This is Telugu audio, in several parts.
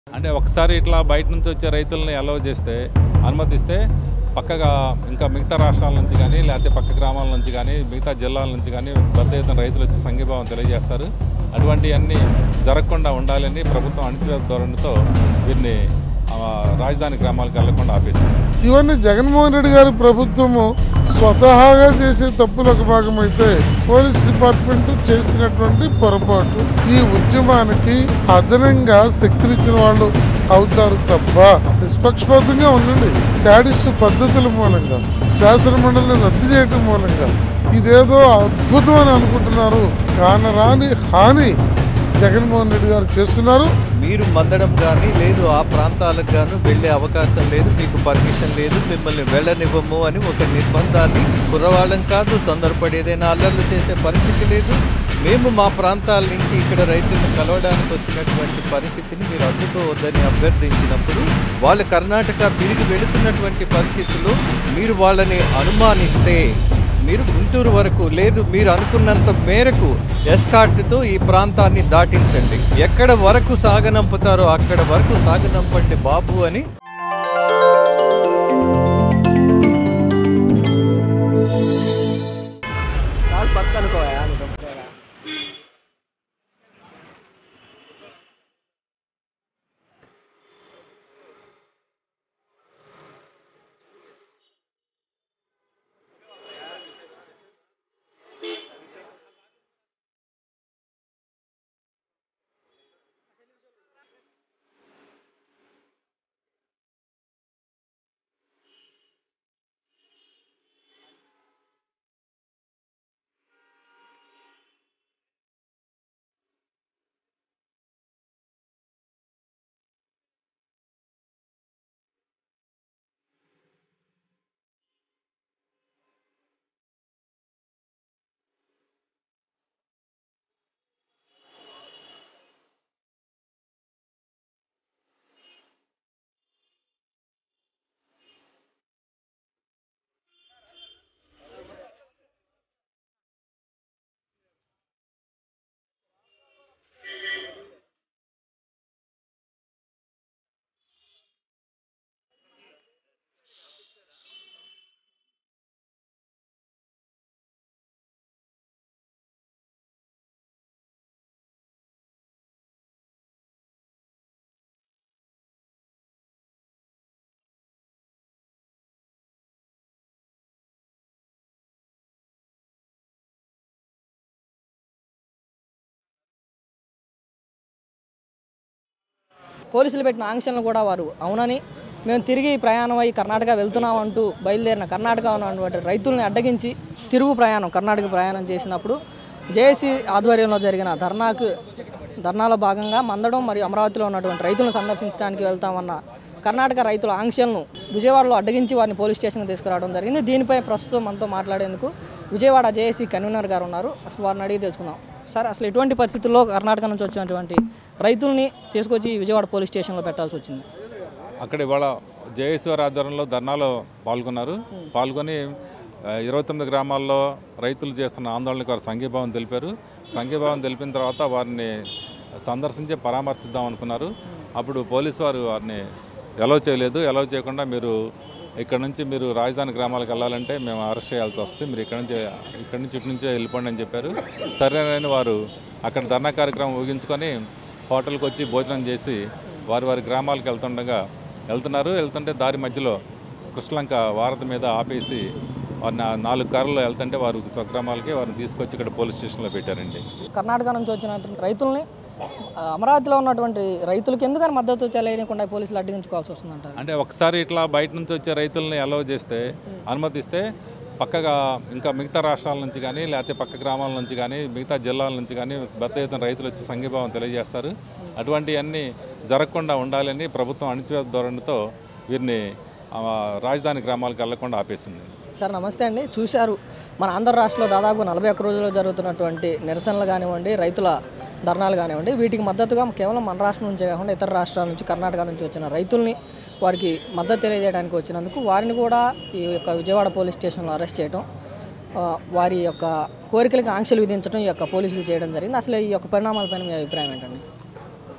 అంటే ఒకసారి ఇట్లా బయట నుంచి వచ్చే రైతులని అలౌ చేస్తే అనుమతిస్తే పక్కగా ఇంకా మిగతా రాష్ట్రాల నుంచి కానీ లేకపోతే పక్క గ్రామాల నుంచి కానీ మిగతా జిల్లాల నుంచి కానీ పెద్ద ఎత్తున రైతులు వచ్చి సంఘీభావం తెలియజేస్తారు అటువంటివన్నీ జరగకుండా ఉండాలని ప్రభుత్వం అణచివేత ధోరణితో వీరిని ఆ, రాజధాని గ్రామాలకు వెళ్లకుండా ఆపేసింది ఇవన్నీ జగన్మోహన్ రెడ్డి గారి ప్రభుత్వము స్వతహాగా చేసే తప్పులకు భాగమైతే పోలీస్ డిపార్ట్మెంట్ చేసినటువంటి పొరపాటు ఈ ఉద్యమానికి అదనంగా శక్తినిచ్చిన వాళ్ళు అవుతారు తప్ప నిష్పక్షపాతంగా ఉండండి శాడిస్ట్ పద్ధతుల మూలంగా శాసన మండలిని రద్దు చేయటం మూలంగా ఇదేదో అద్భుతం అని అనుకుంటున్నారు కానరాని హాని జగన్మోహన్ రెడ్డి గారు చేస్తున్నారు మీరు మందడం కానీ లేదు ఆ ప్రాంతాలకు గాను వెళ్ళే అవకాశం లేదు మీకు పర్మిషన్ లేదు మిమ్మల్ని వెళ్ళనివ్వము అని ఒక నిర్బంధాన్ని కుర్రవాళ్ళం కాదు తొందరపడి ఏదైనా అల్లర్లు చేసే పరిస్థితి లేదు మేము మా ప్రాంతాల నుంచి ఇక్కడ రైతులను కలవడానికి వచ్చినటువంటి పరిస్థితిని మీరు అడ్డుకోవద్దని అభ్యర్థించినప్పుడు వాళ్ళు కర్ణాటక తిరిగి వెళుతున్నటువంటి పరిస్థితుల్లో మీరు వాళ్ళని అనుమానిస్తే మీరు గుంటూరు వరకు లేదు మీరు అనుకున్నంత మేరకు ఎస్కార్ట్తో ఈ ప్రాంతాన్ని దాటించండి ఎక్కడ వరకు సాగనంపుతారో అక్కడ వరకు సాగనంపండి బాబు అని పోలీసులు పెట్టిన ఆంక్షలను కూడా వారు అవునని మేము తిరిగి ప్రయాణం అయ్యి కర్ణాటక వెళ్తున్నామంటూ బయలుదేరిన కర్ణాటక ఉన్నటువంటి రైతుల్ని అడ్డగించి తిరుగు ప్రయాణం కర్ణాటక ప్రయాణం చేసినప్పుడు జేఏసీ ఆధ్వర్యంలో జరిగిన ధర్నాకు ధర్నాలో భాగంగా మందడం మరియు అమరావతిలో ఉన్నటువంటి రైతులను సందర్శించడానికి వెళ్తామన్న కర్ణాటక రైతుల ఆంక్షలను విజయవాడలో అడ్డగించి వారిని పోలీస్ స్టేషన్కి తీసుకురావడం జరిగింది దీనిపై ప్రస్తుతం మనతో మాట్లాడేందుకు విజయవాడ జేఏసీ కన్వీనర్ గారు ఉన్నారు అసలు వారిని అడిగి తెలుసుకుందాం సార్ అసలు ఎటువంటి పరిస్థితుల్లో కర్ణాటక నుంచి వచ్చినటువంటి రైతుల్ని తీసుకొచ్చి విజయవాడ పోలీస్ స్టేషన్లో పెట్టాల్సి వచ్చింది అక్కడ ఇవాళ జయేశ్వర ఆధ్వర్యంలో ధర్నాలో పాల్గొన్నారు పాల్గొని ఆ, ఇరవై తొమ్మిది గ్రామాల్లో రైతులు చేస్తున్న ఆందోళనకు వారు సంఘీభావం తెలిపారు సంఘీభావం తెలిపిన తర్వాత వారిని సందర్శించి పరామర్శిద్దాం అనుకున్నారు అప్పుడు పోలీసు వారు వారిని ఎలవ్ చేయలేదు ఎలవ్ చేయకుండా మీరు ఇక్కడ నుంచి మీరు రాజధాని గ్రామాలకు వెళ్ళాలంటే మేము అరెస్ట్ చేయాల్సి వస్తుంది మీరు ఇక్కడ నుంచి ఇక్కడ నుంచి ఇటు నుంచే వెళ్ళిపోండి అని చెప్పారు సరేనని వారు అక్కడ ధర్నా కార్యక్రమం ముగించుకొని హోటల్కి వచ్చి భోజనం చేసి వారి వారి గ్రామాలకు వెళ్తుండగా వెళ్తున్నారు వెళ్తుంటే దారి మధ్యలో కృష్ణలంక వారధి మీద ఆపేసి వారిని ఆ నాలుగు కార్లలో వెళ్తుంటే వారు స్వగ్రామాలకి వారిని తీసుకొచ్చి ఇక్కడ పోలీస్ స్టేషన్లో పెట్టారండి కర్ణాటక నుంచి వచ్చిన రైతుల్ని ఆ, అమరావతిలో ఉన్నటువంటి రైతులకు ఎందుకని మద్దతు తెలియకుండా పోలీసులు అడ్డగించుకోవాల్సి వస్తుందంటారు అంటే ఒకసారి ఇట్లా బయట నుంచి వచ్చే రైతుల్ని అలౌ చేస్తే అనుమతిస్తే పక్కగా ఇంకా మిగతా రాష్ట్రాల నుంచి కానీ లేకపోతే పక్క గ్రామాల నుంచి కానీ మిగతా జిల్లాల నుంచి కానీ పెద్ద ఎత్తున రైతులు వచ్చి సంఘీభావం తెలియజేస్తారు అటువంటివన్నీ జరగకుండా ఉండాలని ప్రభుత్వం అణచివేత ధోరణితో వీరిని ఆ, రాజధాని గ్రామాలకు వెళ్లకుండా ఆపేసింది సార్ నమస్తే అండి చూశారు మన ఆంధ్ర రాష్ట్రంలో దాదాపు నలభై ఒక్క రోజుల్లో జరుగుతున్నటువంటి నిరసనలు కానివ్వండి రైతుల ధర్నాలు కానివ్వండి వీటికి మద్దతుగా కేవలం మన రాష్ట్రం నుంచే కాకుండా ఇతర రాష్ట్రాల నుంచి కర్ణాటక నుంచి వచ్చిన రైతుల్ని వారికి మద్దతు తెలియజేయడానికి వచ్చినందుకు వారిని కూడా ఈ యొక్క విజయవాడ పోలీస్ స్టేషన్లో అరెస్ట్ చేయడం ఆ, వారి యొక్క కోరికలకు ఆంక్షలు విధించడం ఈ యొక్క పోలీసులు చేయడం జరిగింది అసలు ఈ యొక్క పరిణామాలపైన మీ అభిప్రాయం ఏంటండి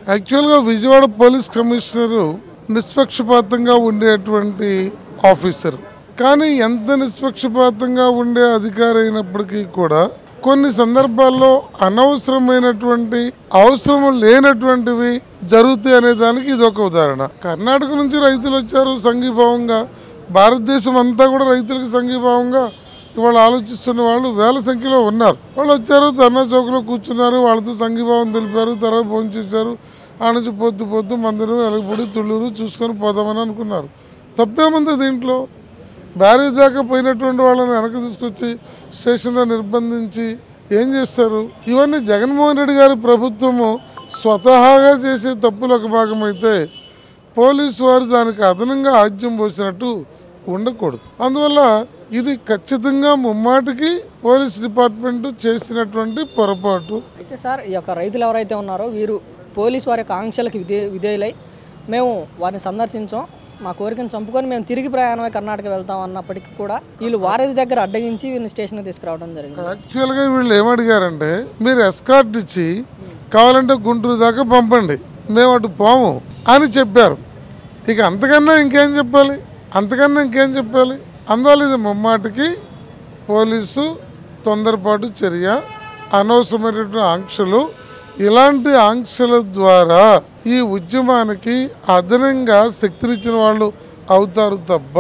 యాక్చువల్గా విజయవాడ పోలీస్ కమిషనరు నిష్పక్షపాతంగా ఉండేటువంటి ఆఫీసర్ కానీ ఎంత నిష్పక్షపాతంగా ఉండే అధికారి అయినప్పటికీ కూడా కొన్ని సందర్భాల్లో అనవసరమైనటువంటి అవసరం లేనటువంటివి జరుగుతాయి అనే దానికి ఇది ఒక ఉదాహరణ కర్ణాటక నుంచి రైతులు వచ్చారు సంఘీభావంగా భారతదేశం అంతా కూడా రైతులకు సంఘీభావంగా ఇవాళ ఆలోచిస్తున్న వాళ్ళు వేల సంఖ్యలో ఉన్నారు వాళ్ళు వచ్చారు ధర్నా చౌక్లో కూర్చున్నారు వాళ్ళతో సంఘీభావం తెలిపారు తర్వాత ఫోన్ చేశారు ఆ నుంచి పొద్దు పొద్దు మందిరం ఎలగపొడి తుళ్ళూరు చూసుకొని పోదామని అనుకున్నారు తప్పేముంది దీంట్లో బ్యారేజ్ దాకా పోయినటువంటి వాళ్ళని వెనక తీసుకొచ్చి స్టేషన్లో నిర్బంధించి ఏం చేస్తారు ఇవన్నీ జగన్మోహన్ రెడ్డి గారి ప్రభుత్వము స్వతహాగా చేసే తప్పులు ఒక భాగం అయితే పోలీసు వారు దానికి అదనంగా ఆజ్యం పోసినట్టు ఉండకూడదు అందువల్ల ఇది ఖచ్చితంగా ముమ్మాటికి పోలీస్ డిపార్ట్మెంట్ చేసినటువంటి పొరపాటు అయితే సార్ ఈ యొక్క రైతులు ఎవరైతే ఉన్నారో వీరు పోలీస్ వారి యొక్క ఆంక్షలకు విధే విధేయులై మేము వారిని సందర్శించాం మా కోరికను చంపుకొని మేము తిరిగి ప్రయాణమై కర్ణాటక వెళ్తాం అన్నప్పటికీ కూడా వీళ్ళు వారధి దగ్గర అడ్డగించి వీరిని స్టేషన్కి తీసుకురావడం జరిగింది యాక్చువల్గా వీళ్ళు ఏమడిగారంటే మీరు ఎస్కార్ట్ ఇచ్చి కావాలంటే గుంటూరు దాకా పంపండి మేము అటు పోము అని చెప్పారు ఇక అంతకన్నా ఇంకేం చెప్పాలి అంతకన్నా ఇంకేం చెప్పాలి అందువల్ల ఇది ముమ్మాటికి పోలీసు తొందరపాటు చర్య అనవసరమైనటువంటి ఆంక్షలు ఇలాంటి ఆంక్షల ద్వారా ఈ ఉద్యమానికి అదనంగా శక్తినిచ్చిన వాళ్ళు అవుతారు తప్ప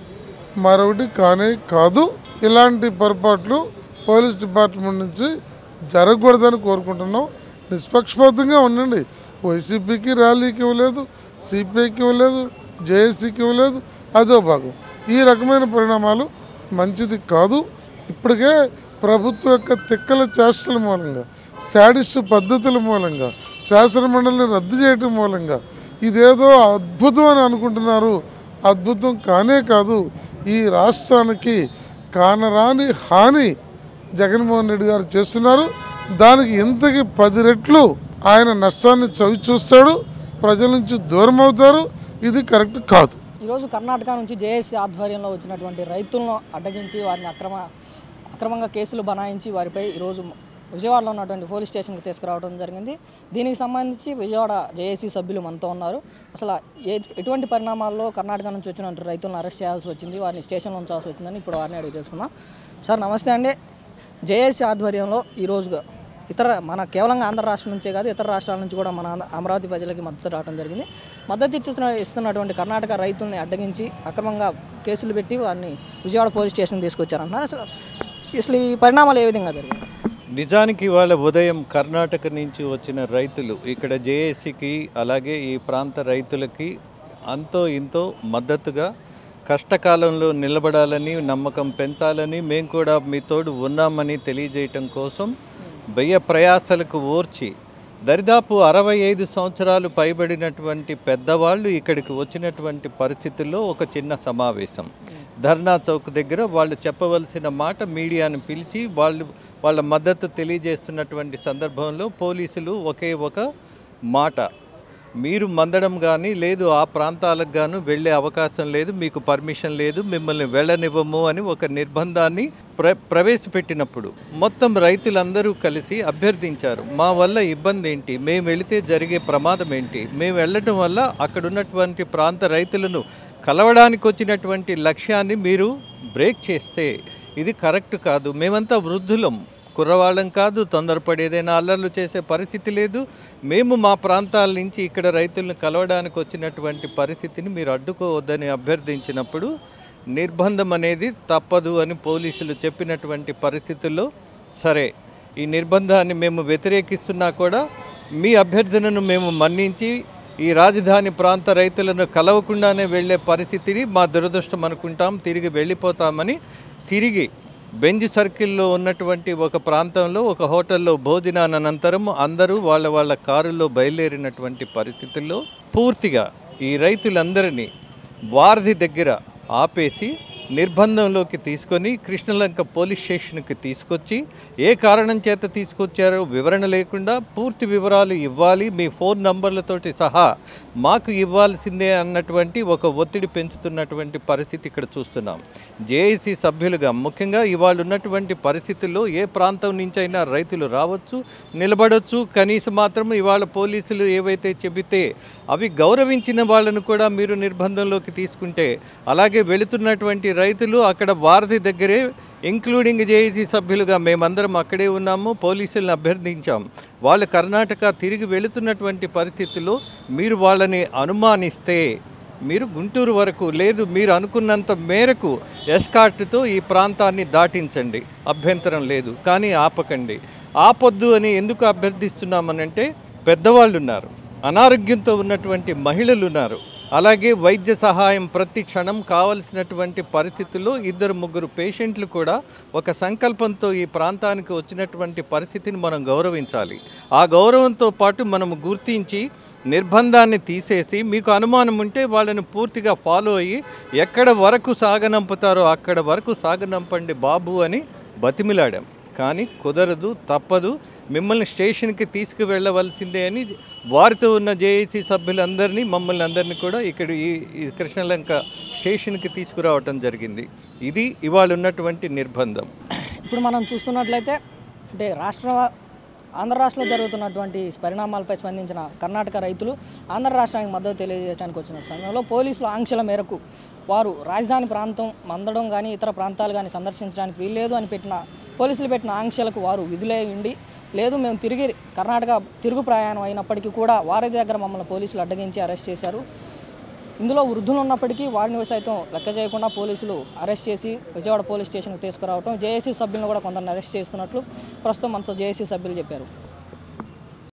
మరొకటి కానే కాదు ఇలాంటి పొరపాట్లు పోలీస్ డిపార్ట్మెంట్ నుంచి జరగకూడదని కోరుకుంటున్నాం నిష్పక్షపాతంగా ఉండండి వైసీపీకి ర్యాలీకి ఇవ్వలేదు సిపిఐకి ఇవ్వలేదు జేఏసీకి ఇవ్వలేదు అదో భాగం ఈ రకమైన పరిణామాలు మంచిది కాదు ఇప్పటికే ప్రభుత్వం యొక్క తిక్కల చేష్టల మూలంగా శాడిస్ట్ పద్ధతుల మూలంగా శాసనమండలిని రద్దు చేయటం మూలంగా ఇదేదో అద్భుతం అని అనుకుంటున్నారు అద్భుతం కానే కాదు ఈ రాష్ట్రానికి కానరాని హాని జగన్మోహన్ రెడ్డి గారు చేస్తున్నారు దానికి ఇంతకి పది రెట్లు ఆయన నష్టాన్ని చవి చూస్తాడు ప్రజల నుంచి దూరం అవుతారు ఇది కరెక్ట్ కాదు ఈరోజు కర్ణాటక నుంచి జేఏసీ ఆధ్వర్యంలో వచ్చినటువంటి రైతులను అడ్డగించి వారిని అక్రమ అక్రమంగా కేసులు బనాయించి వారిపై ఈరోజు విజయవాడలో ఉన్నటువంటి పోలీస్ స్టేషన్కి తీసుకురావడం జరిగింది దీనికి సంబంధించి విజయవాడ జేఏసీ సభ్యులు మనతో ఉన్నారు అసలు ఏ ఎటువంటి పరిణామాల్లో కర్ణాటక నుంచి వచ్చిన రైతులను అరెస్ట్ చేయాల్సి వచ్చింది వారిని స్టేషన్లో ఉంచాల్సి వచ్చిందని ఇప్పుడు వారిని అడిగి తెలుసుకున్నాం సార్ నమస్తే అండి జేఏసీ ఆధ్వర్యంలో ఈరోజు ఇతర మన కేవలం ఆంధ్ర రాష్ట్రం నుంచే కాదు ఇతర రాష్ట్రాల నుంచి కూడా మన ఆంధ్ర- అమరావతి ప్రజలకి మద్దతు రావడం జరిగింది మద్దతు ఇస్తున్న ఇస్తున్నటువంటి కర్ణాటక రైతుల్ని అడ్డగించి అక్రమంగా కేసులు పెట్టి వారిని విజయవాడ పోలీస్ స్టేషన్ తీసుకొచ్చారంటున్నారు అసలు అసలు ఈ పరిణామాలు ఏ విధంగా జరిగాయి నిజానికి ఇవాళ ఉదయం కర్ణాటక నుంచి వచ్చిన రైతులు ఇక్కడ జేఏసీకి అలాగే ఈ ప్రాంత రైతులకి అంతో ఇంతో మద్దతుగా కష్టకాలంలో నిలబడాలని నమ్మకం పెంచాలని మేము కూడా మీ తోడు ఉన్నామని తెలియజేయటం కోసం వ్యయ ప్రయాసలకు ఓర్చి దరిదాపు అరవై ఐదు సంవత్సరాలు పైబడినటువంటి పెద్దవాళ్ళు ఇక్కడికి వచ్చినటువంటి పరిస్థితుల్లో ఒక చిన్న సమావేశం ధర్నా చౌక్ దగ్గర వాళ్ళు చెప్పవలసిన మాట మీడియాను పిలిచి వాళ్ళు వాళ్ళ మద్దతు తెలియజేస్తున్నటువంటి సందర్భంలో పోలీసులు ఒకే ఒక మాట మీరు మందడం కానీ లేదు ఆ ప్రాంతాలకు గాను వెళ్ళే అవకాశం లేదు మీకు పర్మిషన్ లేదు మిమ్మల్ని వెళ్ళనివ్వము అని ఒక నిర్బంధాన్ని ప్ర ప్రవేశపెట్టినప్పుడు మొత్తం రైతులందరూ కలిసి అభ్యర్థించారు మా వల్ల ఇబ్బంది ఏంటి మేము వెళితే జరిగే ప్రమాదం ఏంటి మేము వెళ్ళటం వల్ల అక్కడ ఉన్నటువంటి ప్రాంత రైతులను కలవడానికి వచ్చినటువంటి లక్ష్యాన్ని మీరు బ్రేక్ చేస్తే ఇది కరెక్ట్ కాదు మేమంతా వృద్ధులం కుర్రవాళ్ళం కాదు తొందరపడి ఏదైనా అల్లర్లు చేసే పరిస్థితి లేదు మేము మా ప్రాంతాల నుంచి ఇక్కడ రైతులను కలవడానికి వచ్చినటువంటి పరిస్థితిని మీరు అడ్డుకోవద్దని అభ్యర్థించినప్పుడు నిర్బంధం అనేది తప్పదు అని పోలీసులు చెప్పినటువంటి పరిస్థితుల్లో సరే ఈ నిర్బంధాన్ని మేము వ్యతిరేకిస్తున్నా కూడా మీ అభ్యర్థనను మేము మన్నించి ఈ రాజధాని ప్రాంత రైతులను కలవకుండానే వెళ్ళే పరిస్థితిని మా దురదృష్టం అనుకుంటాం తిరిగి వెళ్ళిపోతామని తిరిగి బెంజ్ సర్కిల్లో ఉన్నటువంటి ఒక ప్రాంతంలో ఒక హోటల్లో భోజనానంతరం అందరూ వాళ్ళ వాళ్ళ కారులో బయలుదేరినటువంటి పరిస్థితుల్లో పూర్తిగా ఈ రైతులందరినీ వారధి దగ్గర ఆపేసి నిర్బంధంలోకి తీసుకొని కృష్ణలంక పోలీస్ స్టేషన్కి తీసుకొచ్చి ఏ కారణం చేత తీసుకొచ్చారో వివరణ లేకుండా పూర్తి వివరాలు ఇవ్వాలి మీ ఫోన్ నంబర్లతోటి సహా మాకు ఇవ్వాల్సిందే అన్నటువంటి ఒక ఒత్తిడి పెంచుతున్నటువంటి పరిస్థితి ఇక్కడ చూస్తున్నాం జేఏసీ సభ్యులుగా ముఖ్యంగా ఇవాళ ఉన్నటువంటి పరిస్థితుల్లో ఏ ప్రాంతం నుంచి అయినా రైతులు రావచ్చు నిలబడవచ్చు కనీసం మాత్రం ఇవాళ పోలీసులు ఏవైతే చెబితే అవి గౌరవించిన వాళ్ళను కూడా మీరు నిర్బంధంలోకి తీసుకుంటే అలాగే వెళుతున్నటువంటి రైతులు అక్కడ వారధి దగ్గరే ఇంక్లూడింగ్ జేఏసీ సభ్యులుగా మేమందరం అక్కడే ఉన్నాము పోలీసులను అభ్యర్థించాం వాళ్ళు కర్ణాటక తిరిగి వెళుతున్నటువంటి పరిస్థితుల్లో మీరు వాళ్ళని అనుమానిస్తే మీరు గుంటూరు వరకు లేదు మీరు అనుకున్నంత మేరకు ఎస్కార్ట్తో ఈ ప్రాంతాన్ని దాటించండి అభ్యంతరం లేదు కానీ ఆపకండి ఆపొద్దు అని ఎందుకు అభ్యర్థిస్తున్నామనంటే పెద్దవాళ్ళు ఉన్నారు అనారోగ్యంతో ఉన్నటువంటి మహిళలు ఉన్నారు అలాగే వైద్య సహాయం ప్రతి క్షణం కావలసినటువంటి పరిస్థితుల్లో ఇద్దరు ముగ్గురు పేషెంట్లు కూడా ఒక సంకల్పంతో ఈ ప్రాంతానికి వచ్చినటువంటి పరిస్థితిని మనం గౌరవించాలి ఆ గౌరవంతో పాటు మనం గుర్తించి నిర్బంధాన్ని తీసేసి మీకు అనుమానం ఉంటే వాళ్ళని పూర్తిగా ఫాలో అయ్యి ఎక్కడ వరకు సాగనంపుతారో అక్కడ వరకు సాగనంపండి బాబు అని బతిమిలాడాం కానీ కుదరదు తప్పదు మిమ్మల్ని స్టేషన్కి తీసుకువెళ్ళవలసిందే అని వారితో ఉన్న జేఏసీ సభ్యులందరినీ మమ్మల్ని అందరినీ కూడా ఇక్కడ ఈ ఈ కృష్ణలంక స్టేషన్కి తీసుకురావటం జరిగింది ఇది ఇవాళ ఉన్నటువంటి నిర్బంధం ఇప్పుడు మనం చూస్తున్నట్లయితే అంటే రాష్ట్ర ఆంధ్ర రాష్ట్రంలో జరుగుతున్నటువంటి పరిణామాలపై స్పందించిన కర్ణాటక రైతులు ఆంధ్ర రాష్ట్రానికి మద్దతు తెలియజేయడానికి వచ్చిన సమయంలో పోలీసుల ఆంక్షల మేరకు వారు రాజధాని ప్రాంతం మందడం కానీ ఇతర ప్రాంతాలు కానీ సందర్శించడానికి వీల్లేదు అని పెట్టిన పోలీసులు పెట్టిన ఆంక్షలకు వారు విధులే ఉండి లేదు మేము తిరిగి కర్ణాటక తిరుగు ప్రయాణం అయినప్పటికీ కూడా వారి దగ్గర మమ్మల్ని పోలీసులు అడ్డగించి అరెస్ట్ చేశారు ఇందులో వృద్ధులు ఉన్నప్పటికీ వారిని సైతం లెక్క చేయకుండా పోలీసులు అరెస్ట్ చేసి విజయవాడ పోలీస్ స్టేషన్కి తీసుకురావడం జేఏసీ సభ్యులను కూడా కొందరిని అరెస్ట్ చేస్తున్నట్లు ప్రస్తుతం మనతో జేఏసీ సభ్యులు చెప్పారు